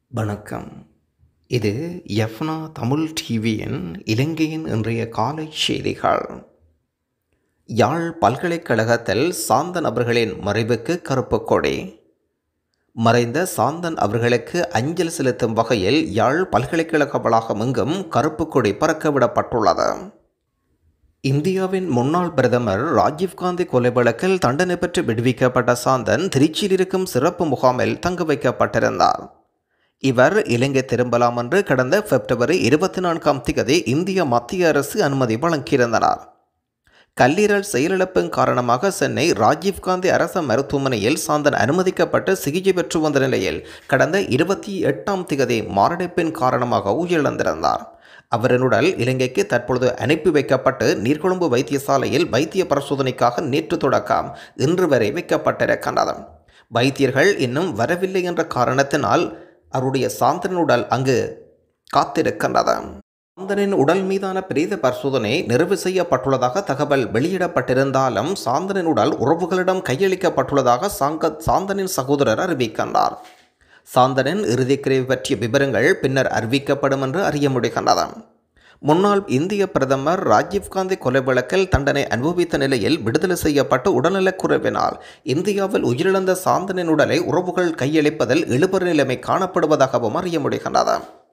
வணக்கம் இது எஃப்னா தமிழ் டிவியின் இலங்கையின் இன்றைய காலை செய்திகள் யாழ் பல்கலைக்கழகத்தில் சாந்தன் அவர்களின் மறைவுக்கு கருப்பு கொடி மறைந்த சாந்தன் அவர்களுக்கு அஞ்சல் செலுத்தும் வகையில் யாழ் பல்கலைக்கழக வளாகம் எங்கும் கருப்பு கொடி பறக்கவிடப்பட்டுள்ளது இந்தியாவின் முன்னாள் பிரதமர் ராஜீவ்காந்தி கொலை வழக்கில் தண்டனை பெற்று விடுவிக்கப்பட்ட சாந்தன் திருச்சியில் இருக்கும் சிறப்பு முகாமில் தங்க வைக்கப்பட்டிருந்தார் இவர் இலங்கை திரும்பலாம் என்று கடந்த பிப்ரவரி இருபத்தி நான்காம் தேதி இந்திய மத்திய அரசு அனுமதி வழங்கியிருந்தனர் கல்லீரல் செயலிழப்பின் காரணமாக சென்னை ராஜீவ்காந்தி அரசு மருத்துவமனையில் சாந்தன் அனுமதிக்கப்பட்டு சிகிச்சை பெற்று வந்த நிலையில் கடந்த இருபத்தி எட்டாம் தேதி மாரடைப்பின் காரணமாக உயிரிழந்திருந்தார் அவரின் உடல் இலங்கைக்கு தற்பொழுது அனுப்பி வைக்கப்பட்டு நீர்கொழும்பு வைத்தியசாலையில் வைத்திய பரிசோதனைக்காக நேற்று தொடக்கம் இன்று வரை வைக்கப்பட்டிருக்கின்றது வைத்தியர்கள் இன்னும் வரவில்லை என்ற காரணத்தினால் அவருடைய சாந்தனின் உடல் அங்கு காத்திருக்கின்றது சாந்தனின் உடல் மீதான பிரேத பரிசோதனை நிறைவு செய்யப்பட்டுள்ளதாக தகவல் வெளியிடப்பட்டிருந்தாலும் சாந்தனின் உடல் உறவுகளிடம் கையளிக்கப்பட்டுள்ளதாக சாங்க சாந்தனின் சகோதரர் அறிவிக்கின்றார் சாந்தனின் இறுதிக்கிரிவு பற்றிய விவரங்கள் பின்னர் அறிவிக்கப்படும் என்று அறிய முடிகின்றது முன்னாள் இந்திய பிரதமர் ராஜீவ்காந்தி கொலை வழக்கில் தண்டனை அனுபவித்த நிலையில் விடுதலை செய்யப்பட்டு உடல்நலக்குறைவினால் இந்தியாவில் உயிரிழந்த சாந்தனின் உடலை உறவுகள் கையளிப்பதில் இழுபறி நிலைமை காணப்படுவதாகவும் அறிய முடிகின்றது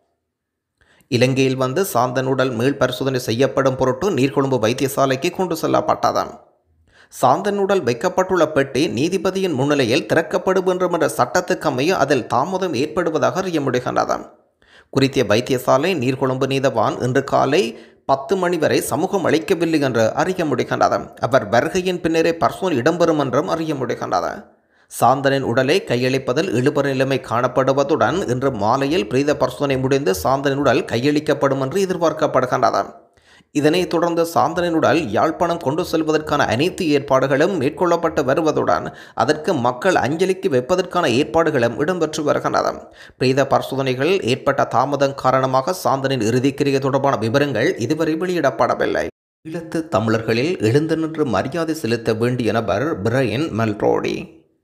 இலங்கையில் வந்து சாந்தன் உடல் மீள் பரிசோதனை செய்யப்படும் பொருட்டு நீர்கொழும்பு வைத்தியசாலைக்கு கொண்டு செல்லப்பட்டது சாந்தன் உடல் வைக்கப்பட்டுள்ள பெட்டி நீதிபதியின் முன்னிலையில் திறக்கப்படும் வேண்டும் என்ற சட்டத்துக்கு அமைய அதில் தாமதம் ஏற்படுவதாக அறிய முடிகின்றது குறித்த வைத்தியசாலை நீர்கொழும்பு நீதவான் இன்று காலை பத்து மணி வரை சமூகம் அளிக்கவில்லை என்று அறிய முடிகின்றது அவர் வருகையின் பின்னரே பர்சோன் இடம்பெறும் என்றும் அறிய முடிகின்றது சாந்தனின் உடலை கையளிப்பதில் இழுபறி நிலைமை காணப்படுவதுடன் இன்று மாலையில் பிரீத பரிசோதனை முடிந்து சாந்தனின் உடல் கையளிக்கப்படும் என்று எதிர்பார்க்கப்படுகின்றது இதனைத் தொடர்ந்து சாந்தனின் உடல் யாழ்ப்பாணம் கொண்டு செல்வதற்கான அனைத்து ஏற்பாடுகளும் மேற்கொள்ளப்பட்டு வருவதுடன் அதற்கு மக்கள் அஞ்சலிக்கு வைப்பதற்கான ஏற்பாடுகளும் இடம்பெற்று வருகின்றன பிரேத பரிசோதனைகள் ஏற்பட்ட தாமதம் காரணமாக சாந்தனின் இறுதிக்கிரியை தொடர்பான விவரங்கள் இதுவரை வெளியிடப்படவில்லை ஈழத்து தமிழர்களில் எழுந்து நின்று மரியாதை செலுத்த வேண்டிய நபர் பிரையன் மெல்ரோடி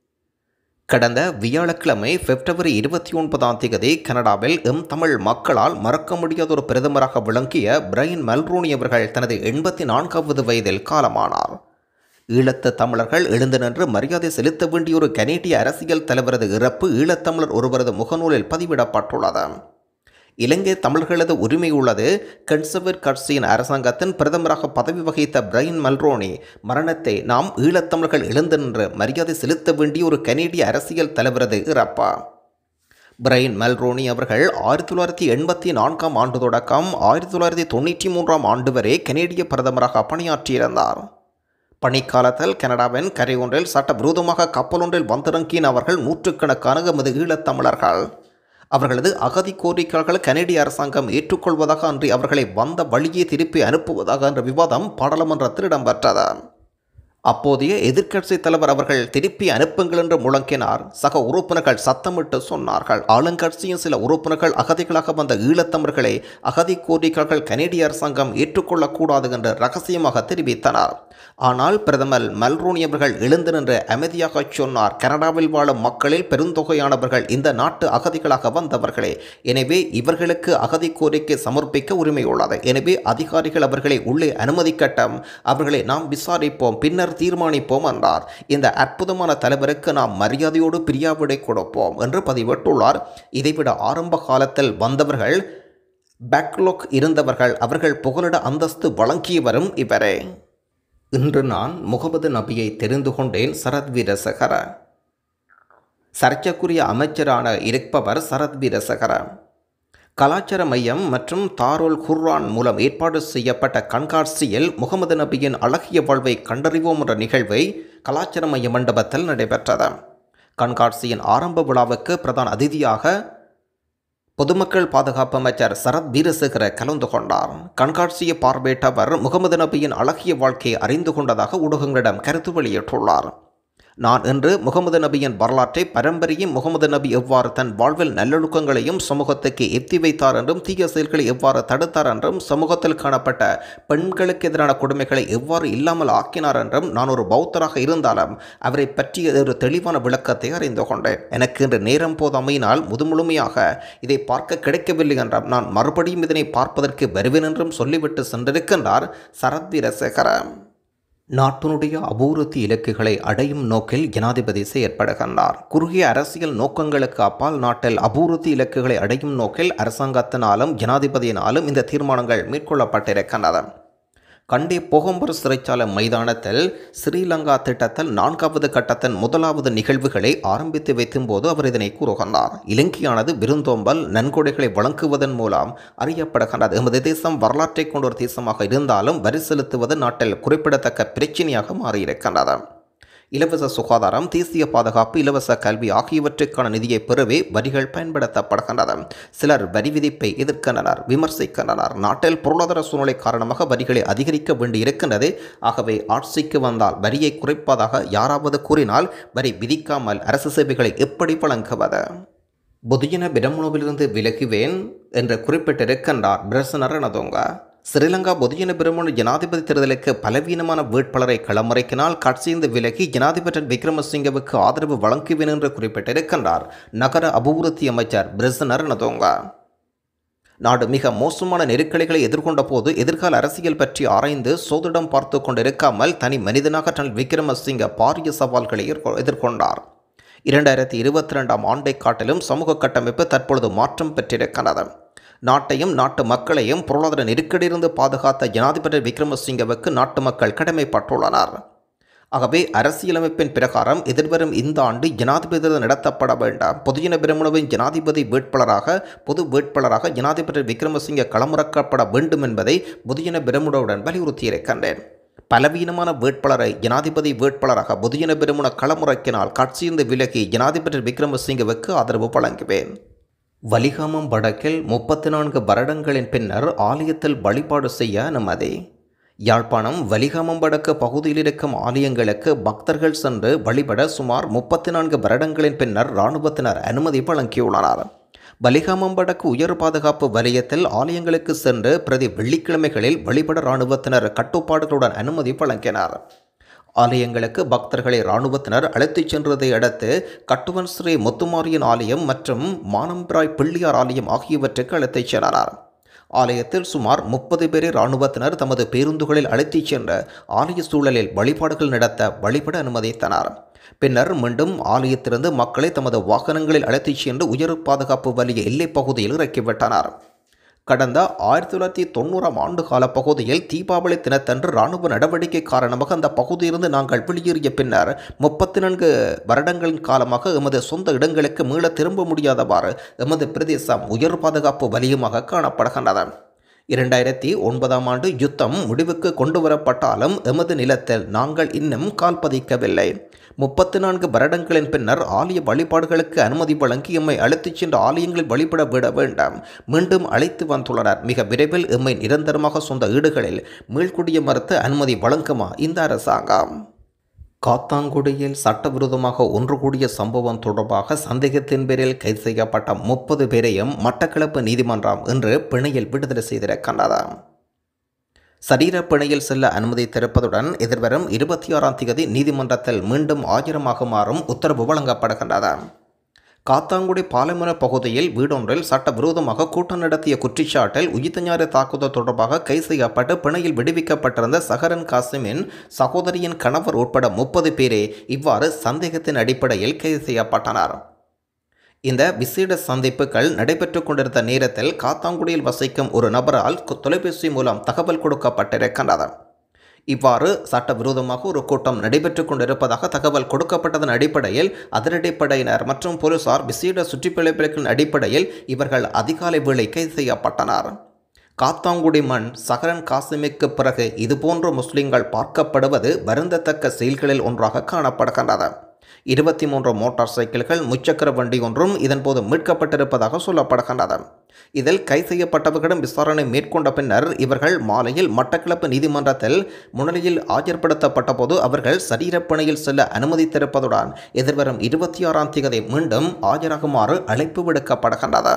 கடந்த வியாழக்கிழமை பிப்ரவரி இருபத்தி ஒன்பதாம் தேதி கனடாவில் எம் தமிழ் மக்களால் மறக்க முடியாத ஒரு பிரதமராக விளங்கிய பிரைன் மல்ரோனி அவர்கள் தனது எண்பத்தி நான்காவது வயதில் காலமானார் ஈழத்து தமிழர்கள் எழுந்து நின்று மரியாதை செலுத்த வேண்டிய ஒரு கனேடிய அரசியல் தலைவரது இறப்பு ஈழத்தமிழர் ஒருவரது முகநூலில் பதிவிடப்பட்டுள்ளது இலங்கை தமிழர்களது உரிமை உள்ளது கன்சர்வேட் கட்சியின் அரசாங்கத்தின் பிரதமராக பதவி வகித்த பிரைன் மல்ரோனி மரணத்தை நாம் ஈழத்தமிழர்கள் எழுந்து நின்று மரியாதை செலுத்த வேண்டிய ஒரு கனேடிய அரசியல் தலைவரது இறப்பா பிரைன் மெல்ரோனி அவர்கள் ஆயிரத்தி தொள்ளாயிரத்தி எண்பத்தி நான்காம் ஆண்டு தொடக்கம் ஆயிரத்தி தொள்ளாயிரத்தி தொண்ணூற்றி மூன்றாம் ஆண்டு வரை கனேடிய பிரதமராக பணியாற்றியிருந்தார் பணிக்காலத்தில் கனடாவின் கரை ஒன்றில் சட்டவிரோதமாக கப்பல் ஒன்றில் வந்திறங்கின அவர்கள் நூற்றுக்கணக்கான எமது ஈழத்தமிழர்கள் அவர்களது அகதி கோரிக்கைகள் கனேடிய அரசாங்கம் ஏற்றுக்கொள்வதாக அன்றி அவர்களை வந்த வழியே திருப்பி அனுப்புவதாக என்ற விவாதம் பாராளுமன்றத்தில் இடம்பெற்றது அப்போதைய எதிர்க்கட்சி தலைவர் அவர்கள் திருப்பி அனுப்புங்கள் என்று முழங்கினார் சக உறுப்பினர்கள் சத்தமிட்டு சொன்னார்கள் ஆளுங்கட்சியின் சில உறுப்பினர்கள் அகதிகளாக வந்த ஈழத்தமிழர்களை அகதி கோரிக்கைகள் கனேடிய அரசாங்கம் ஏற்றுக்கொள்ளக்கூடாது என்று ரகசியமாக தெரிவித்தனர் ஆனால் பிரதமர் மல்ரோனி அவர்கள் எழுந்து நின்று அமைதியாக சொன்னார் கனடாவில் வாழும் மக்களில் பெருந்தொகையானவர்கள் இந்த நாட்டு அகதிகளாக வந்தவர்களே எனவே இவர்களுக்கு அகதி கோரிக்கை சமர்ப்பிக்க உரிமை உள்ளது எனவே அதிகாரிகள் அவர்களை உள்ளே அனுமதிக்கட்டும் அவர்களை நாம் விசாரிப்போம் பின்னர் தீர்மானிப்போம் என்றார் இந்த அற்புதமான தலைவருக்கு நாம் மரியாதையோடு பிரியாவிடை கொடுப்போம் என்று பதிவிட்டுள்ளார் இதைவிட ஆரம்ப காலத்தில் வந்தவர்கள் பேக்லாக் இருந்தவர்கள் அவர்கள் புகலிட அந்தஸ்து வழங்கியவரும் இவரே இன்று நான் முகமது நபியை தெரிந்து கொண்டேன் சரத் வீரசகர சர்ச்சைக்குரிய அமைச்சரான இருப்பவர் சரத் வீரசகர கலாச்சார மையம் மற்றும் தாரோல் குர்ரான் மூலம் ஏற்பாடு செய்யப்பட்ட கண்காட்சியில் முகமது நபியின் அழகிய வாழ்வை கண்டறிவோம் என்ற நிகழ்வை கலாச்சார மைய மண்டபத்தில் நடைபெற்றது கண்காட்சியின் ஆரம்ப விழாவுக்கு பிரதான அதிதியாக பொதுமக்கள் பாதுகாப்பு அமைச்சர் சரத் வீரசேகர கலந்து கொண்டார் கண்காட்சியை பார்வையிட்ட அவர் முகமது நபியின் அழகிய வாழ்க்கையை அறிந்து கொண்டதாக ஊடகங்களிடம் கருத்து வெளியிட்டுள்ளார் நான் இன்று முகமது நபியின் வரலாற்றை பரம்பரையும் முகமது நபி எவ்வாறு தன் வாழ்வில் நல்லொழுக்கங்களையும் சமூகத்துக்கு எத்தி வைத்தார் என்றும் தீய செயல்களை எவ்வாறு தடுத்தார் என்றும் சமூகத்தில் காணப்பட்ட பெண்களுக்கு எதிரான கொடுமைகளை எவ்வாறு இல்லாமல் ஆக்கினார் என்றும் நான் ஒரு பௌத்தராக இருந்தாலும் அவரை பற்றிய ஒரு தெளிவான விளக்கத்தை அறிந்து கொண்டேன் எனக்கு இன்று நேரம் போதாமையினால் முதுமுழுமையாக இதை பார்க்க கிடைக்கவில்லை என்றால் நான் மறுபடியும் இதனை பார்ப்பதற்கு வருவேன் என்றும் சொல்லிவிட்டு சென்றிருக்கின்றார் சரத் வீரசேகரன் நாட்டினுடைய அபூர்த்தி இலக்குகளை அடையும் நோக்கில் ஜனாதிபதி செயற்படுகின்றார் குறுகிய அரசியல் நோக்கங்களுக்கு அப்பால் நாட்டில் அபூர்த்தி இலக்குகளை அடையும் நோக்கில் அரசாங்கத்தினாலும் ஜனாதிபதியினாலும் இந்த தீர்மானங்கள் மேற்கொள்ளப்பட்டிருக்கின்றன கண்டி போகம்பர் சிறைச்சாலை மைதானத்தில் ஸ்ரீலங்கா திட்டத்தில் நான்காவது கட்டத்தின் முதலாவது நிகழ்வுகளை ஆரம்பித்து வைக்கும்போது அவர் இதனை கூறுகின்றார் இலங்கையானது விருந்தோம்பல் நன்கொடைகளை வழங்குவதன் மூலம் அறியப்படுகின்றது எமது தேசம் வரலாற்றை கொண்ட ஒரு தேசமாக இருந்தாலும் வரி செலுத்துவது நாட்டில் குறிப்பிடத்தக்க பிரச்சினையாக மாறியிருக்கின்றது இலவச சுகாதாரம் தேசிய பாதுகாப்பு இலவச கல்வி ஆகியவற்றுக்கான நிதியை பெறவே வரிகள் பயன்படுத்தப்படுகின்றன சிலர் வரி விதிப்பை எதிர்க்கின்றனர் விமர்சிக்கின்றனர் நாட்டில் பொருளாதார சூழ்நிலை காரணமாக வரிகளை அதிகரிக்க வேண்டியிருக்கின்றது ஆகவே ஆட்சிக்கு வந்தால் வரியை குறைப்பதாக யாராவது கூறினால் வரி விதிக்காமல் அரசு சேவைகளை எப்படி வழங்குவது புதியன பிரம்மணவிலிருந்து விலகுவேன் என்று குறிப்பிட்டிருக்கின்றார் பிரசனர் ரணதுங்க ஸ்ரீலங்கா பொதுஜன பெருமனு ஜனாதிபதி தேர்தலுக்கு பலவீனமான வேட்பாளரை களமிறக்கினால் கட்சியிருந்து விலகி ஜனாதிபதி விக்ரமசிங்கவுக்கு ஆதரவு வழங்குவேன் என்று குறிப்பிட்டிருக்கின்றார் நகர அபிவிருத்தி அமைச்சர் பிரசனர் நதோங்கா நாடு மிக மோசமான நெருக்கடிகளை எதிர்கொண்ட போது எதிர்கால அரசியல் பற்றி ஆராய்ந்து சோதிடம் பார்த்து கொண்டிருக்காமல் தனி மனிதனாக ரணில் விக்ரமசிங்க பாரிய சவால்களை எதிர்கொ- எதிர்கொண்டார் இரண்டாயிரத்தி இருபத்தி ரெண்டாம் ஆண்டை காட்டிலும் சமூக கட்டமைப்பு தற்பொழுது மாற்றம் பெற்றிருக்கிறது நாட்டையும் நாட்டு மக்களையும் பொருளாதார நெருக்கடியிலிருந்து பாதுகாத்த ஜனாதிபதி விக்ரமசிங்கவுக்கு நாட்டு மக்கள் கடமைப்பட்டுள்ளனர் ஆகவே அரசியலமைப்பின் பிரகாரம் எதிர்வரும் இந்த ஆண்டு ஜனாதிபதி தேர்தல் நடத்தப்பட வேண்டாம் பொதுஜன பிரமுனவின் ஜனாதிபதி வேட்பாளராக பொது வேட்பாளராக ஜனாதிபதி விக்ரமசிங்க களமிறக்கப்பட வேண்டும் என்பதை பொதுஜன பிரமுனவுடன் வலியுறுத்தியிருக்கின்றேன் பலவீனமான வேட்பாளரை ஜனாதிபதி வேட்பாளராக பொதுஜன பெருமுன களமுறக்கினால் கட்சியிருந்து விலகி ஜனாதிபதி விக்ரமசிங்கவுக்கு ஆதரவு வழங்குவேன் வலிகாமம் வடக்கில் முப்பத்தி நான்கு வருடங்களின் பின்னர் ஆலயத்தில் வழிபாடு செய்ய அனுமதி யாழ்ப்பாணம் வலிகாமம் வடக்கு பகுதியில் இருக்கும் ஆலயங்களுக்கு பக்தர்கள் சென்று வழிபட சுமார் முப்பத்தி நான்கு வருடங்களின் பின்னர் இராணுவத்தினர் அனுமதி வழங்கியுள்ளனர் வலிகாமம் வடக்கு உயர் பாதுகாப்பு வலயத்தில் ஆலயங்களுக்கு சென்று பிரதி வெள்ளிக்கிழமைகளில் வழிபட இராணுவத்தினர் கட்டுப்பாடுகளுடன் அனுமதி வழங்கினர் ஆலயங்களுக்கு பக்தர்களை இராணுவத்தினர் அழைத்துச் சென்றதை அடுத்து கட்டுவன் ஸ்ரீ முத்துமாரியன் ஆலயம் மற்றும் மானம்பிராய் பிள்ளையார் ஆலயம் ஆகியவற்றுக்கு அழைத்துச் சென்றனர் ஆலயத்தில் சுமார் முப்பது பேரை இராணுவத்தினர் தமது பேருந்துகளில் அழைத்துச் சென்ற ஆலய சூழலில் வழிபாடுகள் நடத்த வழிபட அனுமதித்தனர் பின்னர் மீண்டும் ஆலயத்திலிருந்து மக்களை தமது வாகனங்களில் அழைத்துச் சென்று உயர் பாதுகாப்பு வலிய எல்லைப் பகுதியில் இறக்கிவிட்டனர் கடந்த ஆயிரத்தி தொள்ளாயிரத்தி தொண்ணூறாம் ஆண்டு கால பகுதியில் தீபாவளி தினத்தன்று இராணுவ நடவடிக்கை காரணமாக அந்த பகுதியிலிருந்து நாங்கள் வெளியேறிய பின்னர் முப்பத்தி நான்கு வருடங்களின் காலமாக எமது சொந்த இடங்களுக்கு மீள திரும்ப முடியாதவாறு எமது பிரதேசம் உயர் பாதுகாப்பு வலியமாக காணப்படுகின்றது இரண்டாயிரத்தி ஒன்பதாம் ஆண்டு யுத்தம் முடிவுக்கு கொண்டு வரப்பட்டாலும் எமது நிலத்தில் நாங்கள் இன்னும் கால் பதிக்கவில்லை முப்பத்தி நான்கு வருடங்களின் பின்னர் ஆலய வழிபாடுகளுக்கு அனுமதி வழங்கி எம்மை அழைத்துச் சென்ற ஆலயங்களில் வழிபட விட வேண்டாம் மீண்டும் அழைத்து வந்துள்ளனர் மிக விரைவில் எம்மை நிரந்தரமாக சொந்த வீடுகளில் மீள்குடிய மறுத்து அனுமதி வழங்குமா இந்த அரசாங்கம் காத்தாங்குடியில் சட்டவிரோதமாக ஒன்று கூடிய சம்பவம் தொடர்பாக சந்தேகத்தின் பேரில் கைது செய்யப்பட்ட முப்பது பேரையும் மட்டக்களப்பு நீதிமன்றம் இன்று பிணையில் விடுதலை செய்திருக்கின்றது சரீர பிணையில் செல்ல அனுமதித்திருப்பதுடன் எதிர்வரும் இருபத்தி ஆறாம் தேதி நீதிமன்றத்தில் மீண்டும் ஆஜரமாகுமாறும் உத்தரவு வழங்கப்படுகின்றது காத்தாங்குடி பாலைமர பகுதியில் வீடொன்றில் சட்டவிரோதமாக கூட்டம் நடத்திய குற்றச்சாட்டில் உயிர்த்தஞாறு தாக்குதல் தொடர்பாக கைது செய்யப்பட்டு பிணையில் விடுவிக்கப்பட்டிருந்த சஹரன் காசிமின் சகோதரியின் கணவர் உட்பட முப்பது பேரே இவ்வாறு சந்தேகத்தின் அடிப்படையில் கைது செய்யப்பட்டனர் இந்த விசேட சந்திப்புகள் நடைபெற்றுக் கொண்டிருந்த நேரத்தில் காத்தாங்குடியில் வசிக்கும் ஒரு நபரால் கு- தொலைபேசி மூலம் தகவல் கொடுக்கப்பட்டிருக்கின்றது இவ்வாறு சட்டவிரோதமாக ஒரு கூட்டம் நடைபெற்றுக் கொண்டிருப்பதாக தகவல் கொடுக்கப்பட்டதன் அடிப்படையில் அதிரடிப்படையினர் மற்றும் போலீசார் விசேட சுற்றிப்பிழைப்பின் அடிப்படையில் இவர்கள் அதிகாலை வேளை கைது செய்யப்பட்டனர் காத்தாங்குடி மண் சஹரன் காசிமிக்கு பிறகு இதுபோன்ற முஸ்லிம்கள் பார்க்கப்படுவது வருந்தத்தக்க செயல்களில் ஒன்றாக காணப்படுகின்றது இருபத்தி மூன்று மோட்டார் சைக்கிள்கள் முச்சக்கர வண்டி ஒன்றும் இதன்போது மீட்கப்பட்டிருப்பதாக சொல்லப்படுகின்றது இதில் கைது செய்யப்பட்டவர்களிடம் விசாரணை மேற்கொண்ட பின்னர் இவர்கள் மாலையில் மட்டக்களப்பு நீதிமன்றத்தில் முன்னிலையில் ஆஜர்படுத்தப்பட்ட போது அவர்கள் சரீரப்பணியில் செல்ல அனுமதித்திருப்பதுடன் எதிர்வரும் இருபத்தி ஆறாம் தேதி மீண்டும் ஆஜராகுமாறு அழைப்பு விடுக்கப்படுகின்றது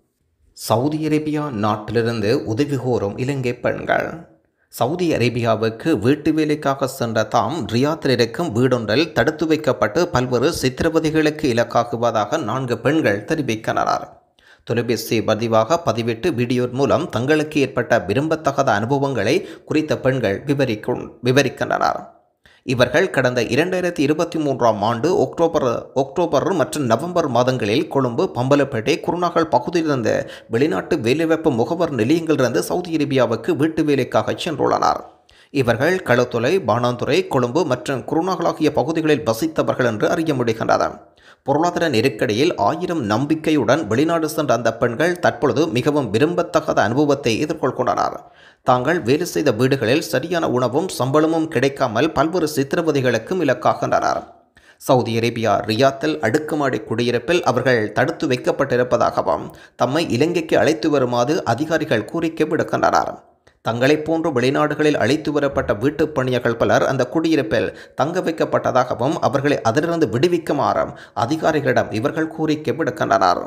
சவுதி அரேபியா நாட்டிலிருந்து உதவி கோரும் இலங்கை பெண்கள் சவுதி அரேபியாவுக்கு வீட்டு வேலைக்காக சென்ற தாம் ரியாத்தில் இருக்கும் வீடொன்றில் தடுத்து வைக்கப்பட்டு பல்வேறு சித்திரவதைகளுக்கு இலக்காகுவதாக நான்கு பெண்கள் தெரிவிக்கின்றனர் தொலைபேசி பதிவாக பதிவிட்டு வீடியோ மூலம் தங்களுக்கு ஏற்பட்ட விரும்பத்தகாத அனுபவங்களை குறித்த பெண்கள் விவரிக்கும் விவரிக்கின்றனர் இவர்கள் கடந்த இரண்டாயிரத்தி இருபத்தி மூன்றாம் ஆண்டு அக்டோபர் அக்டோபர் மற்றும் நவம்பர் மாதங்களில் கொழும்பு பம்பலப்பேட்டை குருநாகல் பகுதியிலிருந்து வெளிநாட்டு வேலைவாய்ப்பு முகவர் நிலையங்களிலிருந்து சவுதி அரேபியாவுக்கு வீட்டு வேலைக்காக சென்றுள்ளனர் இவர்கள் களுத்துறை பாணாந்துறை கொழும்பு மற்றும் குருநாகல் ஆகிய பகுதிகளில் வசித்தவர்கள் என்று அறிய முடிகின்றது பொருளாதார நெருக்கடியில் ஆயிரம் நம்பிக்கையுடன் வெளிநாடு சென்ற அந்த பெண்கள் தற்பொழுது மிகவும் விரும்பத்தகாத அனுபவத்தை எதிர்கொள்கின்றனர் தாங்கள் வேலை செய்த வீடுகளில் சரியான உணவும் சம்பளமும் கிடைக்காமல் பல்வேறு சித்திரவதைகளுக்கும் இலக்காகின்றனர் சவுதி அரேபியா ரியாத்தில் அடுக்குமாடி குடியிருப்பில் அவர்கள் தடுத்து வைக்கப்பட்டிருப்பதாகவும் தம்மை இலங்கைக்கு அழைத்து வருமாறு அதிகாரிகள் கோரிக்கை விடுக்கின்றனர் தங்களைப் போன்று வெளிநாடுகளில் அழைத்து வரப்பட்ட வீட்டுப் பணியர்கள் பலர் அந்த குடியிருப்பில் தங்க வைக்கப்பட்டதாகவும் அவர்களை அதிலிருந்து விடுவிக்குமாறும் அதிகாரிகளிடம் இவர்கள் கோரிக்கை விடுக்கின்றனர்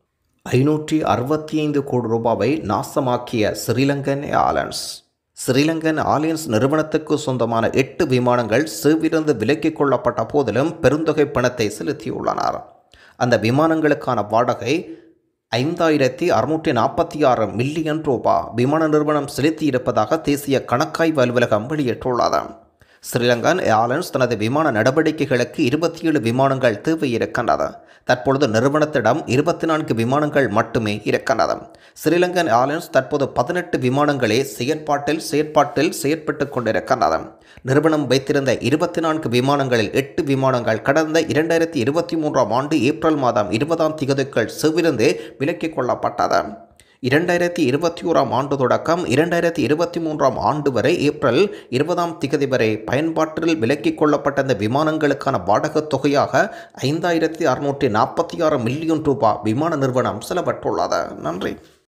ஐநூற்றி அறுபத்தி ஐந்து கோடி ரூபாவை நாசமாக்கிய ஸ்ரீலங்கன் ஏர்லைன்ஸ் ஸ்ரீலங்கன் ஆலியன்ஸ் நிறுவனத்துக்கு சொந்தமான எட்டு விமானங்கள் சேவிலிருந்து விலக்கிக் கொள்ளப்பட்ட போதிலும் பெருந்தொகை பணத்தை செலுத்தியுள்ளனர் அந்த விமானங்களுக்கான வாடகை ஐந்தாயிரத்தி அறுநூற்றி நாற்பத்தி ஆறு மில்லியன் ரூபாய் விமான நிறுவனம் செலுத்தியிருப்பதாக தேசிய கணக்காய்வு அலுவலகம் வெளியிட்டுள்ளது ஸ்ரீலங்கன் ஏர்லைன்ஸ் தனது விமான நடவடிக்கைகளுக்கு இருபத்தி ஏழு விமானங்கள் தேவை இருக்கின்றது தற்பொழுது நிறுவனத்திடம் இருபத்தி நான்கு விமானங்கள் மட்டுமே இருக்கின்றது ஸ்ரீலங்கன் ஏர்லைன்ஸ் தற்போது பதினெட்டு விமானங்களே செயற்பாட்டில் செயற்பாட்டில் செயற்பட்டு கொண்டிருக்கின்றது நிறுவனம் வைத்திருந்த இருபத்தி நான்கு விமானங்களில் எட்டு விமானங்கள் கடந்த இரண்டாயிரத்தி இருபத்தி மூன்றாம் ஆண்டு ஏப்ரல் மாதம் இருபதாம் திகதிக்குள் செவிலிருந்து விலக்கிக் கொள்ளப்பட்டது இரண்டாயிரத்தி இருபத்தி ஓராம் ஆண்டு தொடக்கம் இரண்டாயிரத்தி இருபத்தி மூன்றாம் ஆண்டு வரை ஏப்ரல் இருபதாம் திகதி வரை பயன்பாட்டில் விலக்கிக் கொள்ளப்பட்ட இந்த விமானங்களுக்கான வாடகத் தொகையாக ஐந்தாயிரத்தி அறுநூற்றி நாற்பத்தி ஆறு மில்லியன் ரூபாய் விமான நிறுவனம் செலவிட்டுள்ளது நன்றி